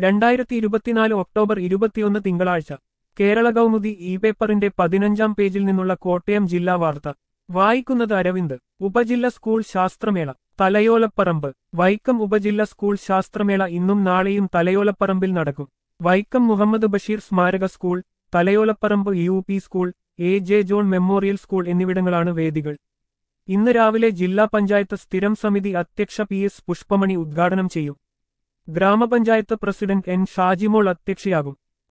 രണ്ടായിരത്തി ഇരുപത്തിനാല് ഒക്ടോബർ ഇരുപത്തിയൊന്ന് തിങ്കളാഴ്ച കേരള കൗമുദി ഇ പേപ്പറിന്റെ പതിനഞ്ചാം പേജിൽ നിന്നുള്ള കോട്ടയം ജില്ലാ വാർത്ത വായിക്കുന്നത് അരവിന്ദ് ഉപജില്ല സ്കൂൾ ശാസ്ത്രമേള തലയോലപ്പറമ്പ് വൈക്കം ഉപജില്ല സ്കൂൾ ശാസ്ത്രമേള ഇന്നും നാളെയും തലയോലപ്പറമ്പിൽ നടക്കും വൈക്കം മുഹമ്മദ് ബഷീർ സ്മാരക school Thalayolaparambu U P school A J John memorial school എന്നിവിടങ്ങളാണ് വേദികൾ ഇന്ന് രാവിലെ ജില്ലാ പഞ്ചായത്ത് സ്ഥിരം സമിതി അധ്യക്ഷ പി എസ് പുഷ്പമണി ഉദ്ഘാടനം ചെയ്യും ഗ്രാമപഞ്ചായത്ത് പ്രസിഡന്റ് എൻ ഷാജിമോൾ അധ്യക്ഷയാകും